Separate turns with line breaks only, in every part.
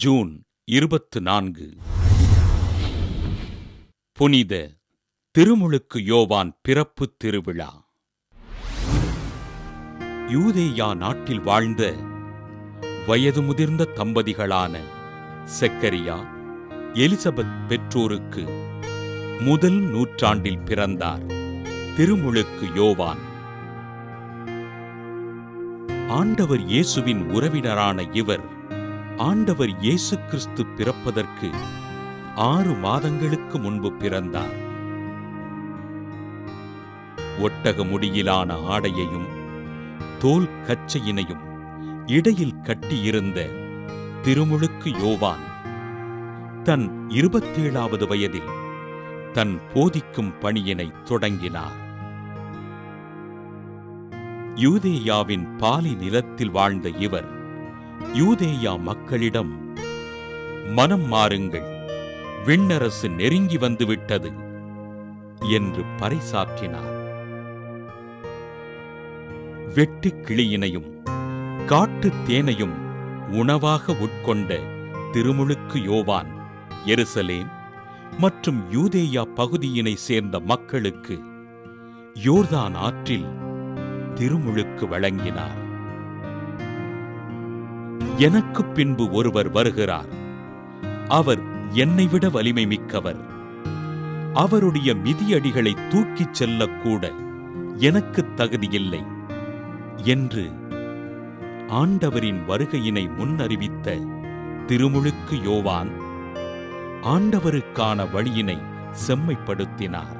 June இருபத்து நான்கு புனித திருமுழுக்கு யோவான் பிறப்பு திருவிழா யூதேயா நாட்டில் வாழ்ந்த வயது முதிர்ந்த தம்பதிகளான செக்கரியா எலிசபெத் பெற்றோருக்கு முதல் நூற்றாண்டில் பிறந்தார் திருமுழுக்கு யோவான் ஆண்டவர் இயேசுவின் உறவினரான இவர் ஆண்டவர் இயேசு கிறிஸ்து பிறப்பதற்கு ஆறு மாதங்களுக்கு முன்பு பிறந்தார் ஒட்டக முடியிலான ஆடையையும் தோல் கச்சையினையும் இடையில் கட்டியிருந்த திருமுழுக்கு யோவான் தன் இருபத்தேழாவது வயதில் தன் போதிக்கும் பணியினை தொடங்கினார் யூதேயாவின் பாலி நிலத்தில் வாழ்ந்த இவர் யூதேயா மக்களிடம் மனம் மாறுங்கள் விண்ணரசு நெருங்கி வந்துவிட்டது என்று பறைசாற்றினார் வெட்டுக் கிளியினையும் காட்டுத் தேனையும் உணவாக உட்கொண்ட திருமுழுக்கு யோவான் எருசலேம் மற்றும் யூதேயா பகுதியினை சேர்ந்த மக்களுக்கு யோர்தான் ஆற்றில் திருமுழுக்கு வழங்கினார் எனக்கு பின்பு ஒருவர் வருகிறார் அவர் என்னை விட வலிமை மிக்கவர் அவருடைய மிதியடிகளை தூக்கிச் செல்லக்கூட எனக்கு தகுதியில்லை என்று ஆண்டவரின் வருகையினை முன்னறிவித்த திருமுழுக்கு யோவான் ஆண்டவருக்கான வழியினை செம்மைப்படுத்தினார்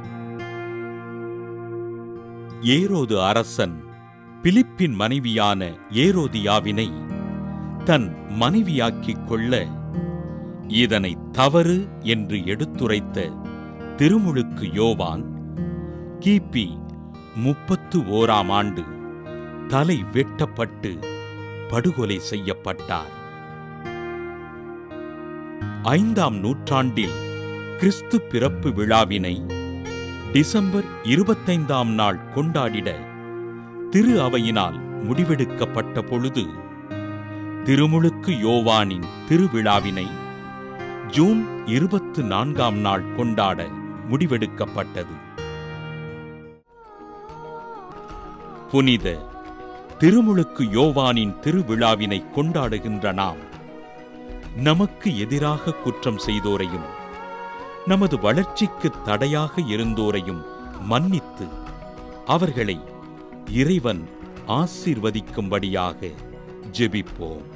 ஏரோது அரசன் பிலிப்பின் மனைவியான ஏரோதியாவினை தன் மனைவியாக்கிக் கொள்ள இதனை தவறு என்று எடுத்துரைத்த திருமுழுக்கு யோவான் கிபி முப்பத்து ஓராம் ஆண்டு தலை வெட்டப்பட்டு படுகொலை செய்யப்பட்டார் ஐந்தாம் நூற்றாண்டில் கிறிஸ்து பிறப்பு விழாவினை டிசம்பர் இருபத்தைந்தாம் நாள் கொண்டாடிட திரு அவையினால் முடிவெடுக்கப்பட்ட பொழுது திருமுழுக்கு யோவானின் திருவிழாவினை ஜூன் இருபத்து நான்காம் நாள் கொண்டாட முடிவெடுக்கப்பட்டது புனித திருமுழுக்கு யோவானின் திருவிழாவினை கொண்டாடுகின்ற நாம் நமக்கு எதிராக குற்றம் செய்தோரையும் நமது வளர்ச்சிக்கு தடையாக இருந்தோரையும் மன்னித்து அவர்களை இறைவன் ஆசீர்வதிக்கும்படியாக ஜெபிப்போம்